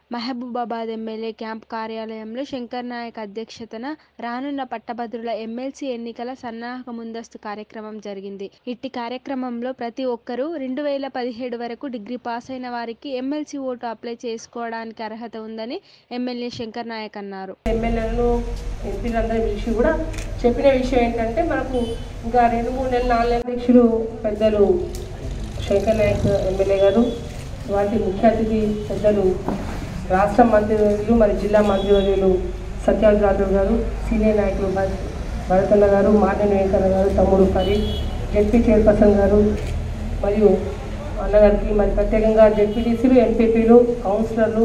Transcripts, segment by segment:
Mahabubabad MLA camp కార్యాలయంలో శంకర్ నాయక్ అధ్యక్షతన రానున్న పట్టభద్రుల ఎమ్మెల్సీ ఎన్నికల సన్నాహక ముందస్తు కార్యక్రమం జరిగింది. ఇట్టి కార్యక్రమంలో ప్రతి ఒక్కరూ రెండు వేల పదిహేడు వరకు డిగ్రీ పాసైన వారికి ఎమ్మెల్సీ ఓటు అప్లై చేసుకోవడానికి అర్హత ఉందని ఎమ్మెల్యే శంకర్ నాయక్ అన్నారు. ఎమ్మెల్యేలను ఎంపీలందరి విషయం కూడా చెప్పిన విషయం ఏంటంటే మనకు ఇంకా రెండు మూడు నెలలు నాలుగు నెలల అధ్యక్షులు పెద్దలు శంకర్ నాయక్ ఎమ్మెల్యే గారు వాటి ముఖ్య అతిథి పెద్దలు రాష్ట్ర మంత్రివర్యులు మరి జిల్లా మంత్రివర్యులు సత్యాల్ రాథోడ్ గారు సీనియర్ నాయకులు భరత్ భరతన్న గారు మాన్యన్ వెంకన్న గారు తమ్ముడు పరి జెడ్పీ చైర్పర్సన్ గారు మరియు అన్నగారికి మరి ప్రత్యేకంగా జెడ్పీటీసీలు ఎంపీపీలు కౌన్సిలర్లు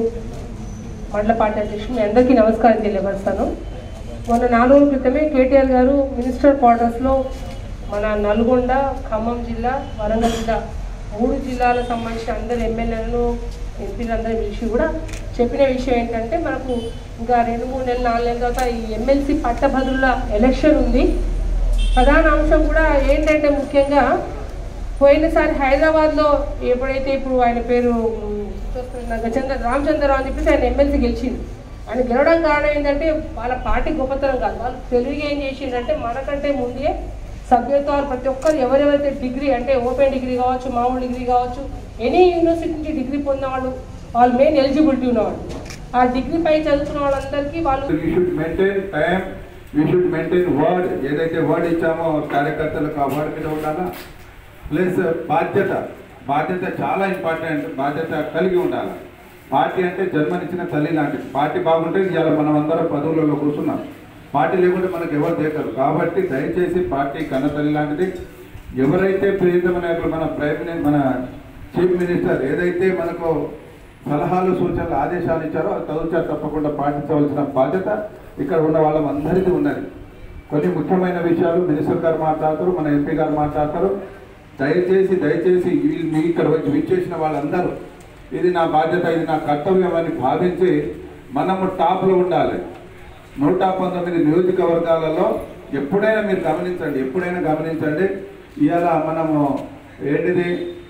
మండల పార్టీ అధ్యక్షులు మీ అందరికీ నమస్కారం తెలియపరుస్తాను మొన్న నాలుగు రోజుల క్రితమే కేటీఆర్ గారు మినిస్టర్ క్వార్టర్స్లో మన నల్గొండ ఖమ్మం జిల్లా వరంగల్ జిల్లా మూడు జిల్లాలకు సంబంధించిన అందరు ఎమ్మెల్యేలను ఎంపీలందరి విషయం కూడా చెప్పిన విషయం ఏంటంటే మనకు ఇంకా రెండు మూడు నెలలు నాలుగు నెలల తర్వాత ఈ ఎమ్మెల్సీ పట్టభద్రుల ఎలక్షన్ ఉంది ప్రధాన అంశం కూడా ఏంటంటే ముఖ్యంగా పోయినసారి హైదరాబాద్లో ఎప్పుడైతే ఇప్పుడు ఆయన పేరు ఉమ్, నాకు చంద్ర రామచంద్రరావు అని చెప్పేసి ఆయన ఎమ్మెల్సీ గెలిచింది ఆయన గెలవడం కారణం ఏంటంటే వాళ్ళ పార్టీ గొప్పతనం కాదు వాళ్ళు తెలుగుగా ఏం చేసిండంటే మనకంటే ముందే సభ్యత్వాలు ప్రతి ఒక్కరు ఎవరెవరైతే డిగ్రీ అంటే ఓపెన్ డిగ్రీ కావచ్చు మామూలు డిగ్రీ కావచ్చు ఎనీ యూనివర్సిటీ నుంచి డిగ్రీ పొందిన వాళ్ళు వాళ్ళు మెయిన్ ఎలిజిబిలిటీ ఉన్నవాళ్ళు ఆ డిగ్రీ పై చదువుతున్న వాళ్ళందరికీ వాళ్ళు we should maintain time we should maintain word ఏదైతే వర్డ్ ఇచ్చామో కార్యకర్తలకు ఆ వర్డ్ మీద ఉండాలా ప్లస్ బాధ్యత బాధ్యత చాలా ఇంపార్టెంట్ బాధ్యత కలిగి ఉండాలి పార్టీ అంటే జన్మనిచ్చిన తల్లి లాంటిది పార్టీ బాగుంటే ఇవాళ మనం అందరం పదవులలో కూర్చున్నాం పార్టీ లేకుంటే మనకు ఎవరు దేకరు కాబట్టి దయచేసి పార్టీ కన్న తల్లి లాంటిది ఎవరైతే ప్రియతమ నాయకులు మన ప్రైమ్ మినిస్టర్ మన చీఫ్ మినిస్టర్ ఏదైతే మనకు సలహాలు సూచనలు ఆదేశాలు ఇచ్చారో అది తదుచారు తప్పకుండా పాటించవలసిన బాధ్యత ఇక్కడ ఉన్న వాళ్ళందరికీ ఉన్నది కొన్ని ముఖ్యమైన విషయాలు మినిస్టర్ గారు మాట్లాడతారు మన ఎంపీ గారు మాట్లాడతారు దయచేసి దయచేసి వీళ్ళు మీ ఇక్కడ వచ్చి విచ్చేసిన వాళ్ళందరూ ఇది నా బాధ్యత ఇది నా కర్తవ్యం అని భావించి మనము టాప్లో ఉండాలి నూట పంతొమ్మిది నియోజకవర్గాలలో ఎప్పుడైనా మీరు గమనించండి ఎప్పుడైనా గమనించండి ఇవాళ మనము ఏంటిది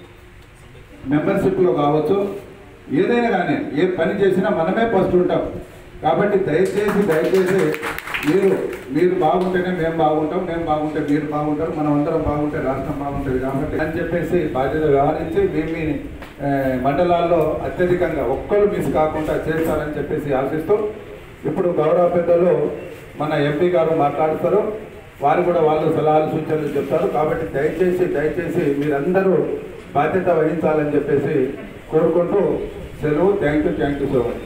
మెంబర్షిప్లో కావచ్చు ఏదైనా కానీ ఏ పని చేసినా మనమే ఫస్ట్ ఉంటాం కాబట్టి దయచేసి దయచేసి మీరు మీరు బాగుంటేనే మేము బాగుంటాం మేము బాగుంటే మీరు బాగుంటారు మనం అందరం బాగుంటే రాష్ట్రం బాగుంటుంది కాబట్టి అని చెప్పేసి బాధ్యత వ్యవహరించి మీ మీ ఆ, మండలాల్లో అత్యధికంగా ఒక్కరు మిస్ కాకుండా చేస్తారని చెప్పేసి ఆశిస్తూ ఇప్పుడు గౌరవ పెద్దలు మన ఎంపీ గారు మాట్లాడతారు వారు కూడా వాళ్ళు సలహాలు సూచనలు చెప్తారు కాబట్టి దయచేసి దయచేసి మీరందరూ బాధ్యత వహించాలని చెప్పేసి కోరుకుంటూ సెలవు thank you thank you so much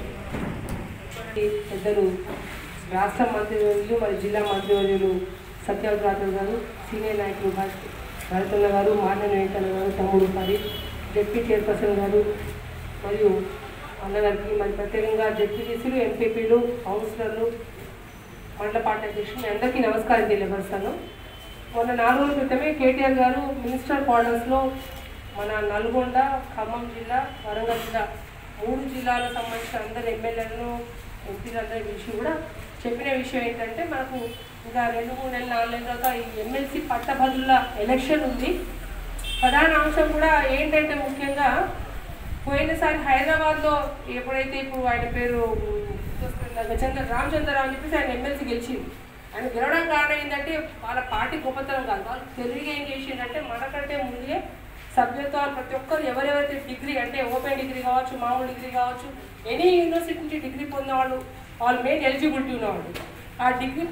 పెద్దలు రాష్ట్ర మంత్రివర్యులు మరి జిల్లా మంత్రివర్యులు సత్యాల్ రాథోడ్ గారు సీనియర్ నాయకులు భరత్ భరతన్న గారు మాన్యన్ వెంకన్న గారు తమ్ముడు పరి జెడ్పీ చైర్పర్సన్ గారు మరియు అన్నగారికి మరి ప్రత్యేకంగా జెడ్పీటీసీలు ఎంపీపీలు కౌన్సిలర్లు మండల పార్టీ అధ్యక్షులు మీ అందరికీ నమస్కారం తెలియపరుస్తాను మొన్న నాలుగు రోజుల క్రితమే కేటీఆర్ గారు మినిస్టర్ క్వార్టర్స్లో మన నల్గొండ ఖమ్మం జిల్లా వరంగల్ జిల్లా మూడు జిల్లాలకు సంబంధించిన అందరు ఎమ్మెల్యేలను ఎంపీలందరి విషయం కూడా చెప్పిన విషయం ఏంటంటే మనకు ఇంకా రెండు మూడు నెలలు నాలుగు నెలల తర్వాత ఈ ఎమ్మెల్సీ పట్టభద్రుల ఎలక్షన్ ఉంది ప్రధాన అంశం కూడా ఏంటంటే ముఖ్యంగా పోయినసారి హైదరాబాద్లో ఎప్పుడైతే ఇప్పుడు ఆయన పేరు నాకు చంద్ర రామచంద్రరావు అని చెప్పేసి ఆయన ఎమ్మెల్సీ గెలిచింది ఆయన గెలవడం కారణం ఏంటంటే వాళ్ళ పార్టీ గొప్పతనం కాదు వాళ్ళు తెలుగుగా ఏం చేసిండంటే మనకంటే ముందే సభ్యత్వాలు ప్రతి ఒక్కరు ఎవరెవరైతే డిగ్రీ అంటే ఓపెన్ డిగ్రీ కావచ్చు మామూలు డిగ్రీ కావచ్చు ఎనీ యూనివర్సిటీ నుంచి డిగ్రీ పొందిన వాళ్ళు వాళ్ళు మెయిన్ ఎలిజిబిలిటీ ఉన్నవాళ్ళు ఆ డిగ్రీ